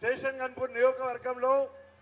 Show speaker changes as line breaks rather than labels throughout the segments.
station Ghanpur నియోజకవర్గంలో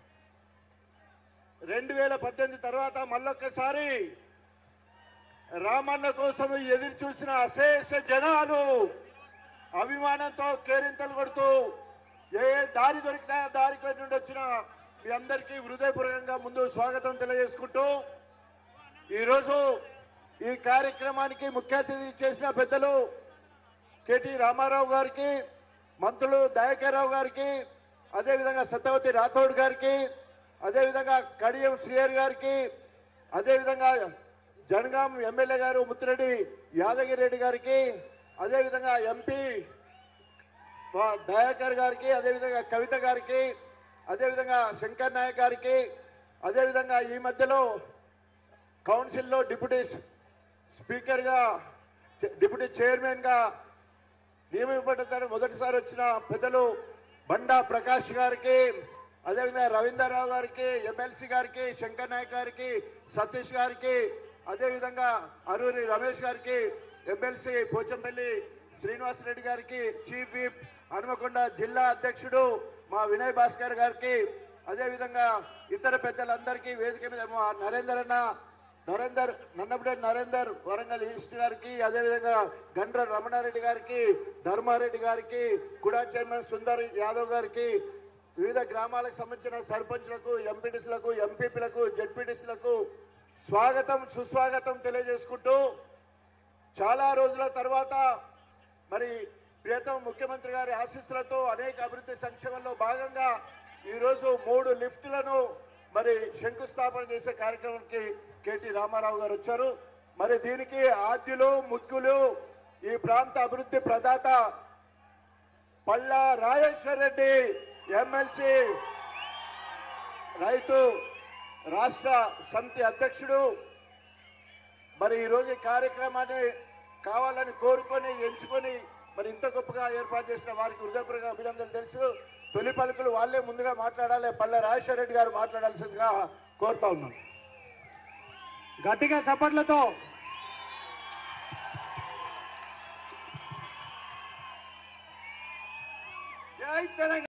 రెండు వేల పద్దెనిమిది తర్వాత మళ్ళొక్కసారి రామన్న కోసం ఎదురు చూసిన అశేష జనాలు అభిమానంతో కేరింతలు కొడుతూ ఏ ఏ దారి దొరికితే ఆ దారికి నుండి వచ్చిన మీ అందరికీ హృదయపూర్వకంగా ముందు స్వాగతం తెలియజేసుకుంటూ ఈరోజు ఈ కార్యక్రమానికి ముఖ్య అతిథి చేసిన పెద్దలు కేటీ రామారావు గారికి మంత్రులు దయాకర్రావు గారికి అదేవిధంగా సత్యవతి రాథోడ్ గారికి అదేవిధంగా కడియం శ్రీహరి గారికి అదేవిధంగా జనగాం ఎమ్మెల్యే గారు ముత్తిరెడ్డి యాదగిరి రెడ్డి గారికి అదేవిధంగా ఎంపీ వా- దయాకర్ గారికి అదేవిధంగా కవిత గారికి అదేవిధంగా శంకర్ నాయక్ గారికి అదేవిధంగా ఈ మధ్యలో కౌన్సిల్లో డిప్యూటీ స్పీకర్గా డిప్యూటీ చైర్మన్గా నియమింపబడ్డ మొదటిసారి వచ్చిన పెద్దలు బండా ప్రకాష్ గారికి అదేవిధంగా రవీందర్రావు గారికి ఎమ్మెల్సీ గారికి శంకర్ నాయక్ గారికి సతీష్ గారికి అదేవిధంగా అరూరి రమేష్ గారికి ఎమ్మెల్సీ పోచంపల్లి శ్రీనివాస్ రెడ్డి గారికి చీఫ్ విప్ హనుమకొండ జిల్లా అధ్యక్షుడు మా వినయ్ భాస్కర్ గారికి అదేవిధంగా ఇతర పెద్దలందరికీ వేదిక మీద మా నరేందర్ అన్న నరేందర్ నన్నపుడే నరేందర్ వరంగల్ ఈస్ట్ గారికి అదేవిధంగా గండ్ర రమణారెడ్డి గారికి ధర్మారెడ్డి గారికి కుడా చైర్మన్ సుందర్ యాదవ్ గారికి వివిధ గ్రామాలకు సంబంధించిన సర్పంచ్లకు ఎంపీటీసీలకు ఎంపీపీలకు జడ్పీటీసీలకు స్వాగతం సుస్వాగతం తెలియజేసుకుంటూ చాలా రోజుల తర్వాత మరి ప్రియతమ ముఖ్యమంత్రి గారి ఆశీస్సులతో అనేక అభివృద్ధి సంక్షేమంలో భాగంగా ఈరోజు మూడు లిఫ్టులను మరి శంకుస్థాపన చేసే కార్యక్రమానికి కేటీ రామారావు గారు వచ్చారు మరి దీనికి ఆద్యులు ముఖ్యులు ఈ ప్రాంత అభివృద్ధి ప్రదాత పళ్ళ రాజేశ్వర్ రెడ్డి ఎమ్మెల్సీ రైతు రాష్ట్ర సమితి అధ్యక్షుడు మరి ఈరోజు ఈ కార్యక్రమాన్ని కావాలని కోరుకొని ఎంచుకొని మరి ఇంత గొప్పగా ఏర్పాటు చేసిన వారికి హృదయపూర్వక అభినందనలు తెలుసు తొలి పలుకులు వాళ్ళే ముందుగా మాట్లాడాలి పల్లె రాజేశ్వర రెడ్డి గారు మాట్లాడాల్సిందిగా కోరుతా ఉన్నాను
గట్టిగా చప్పట్లతో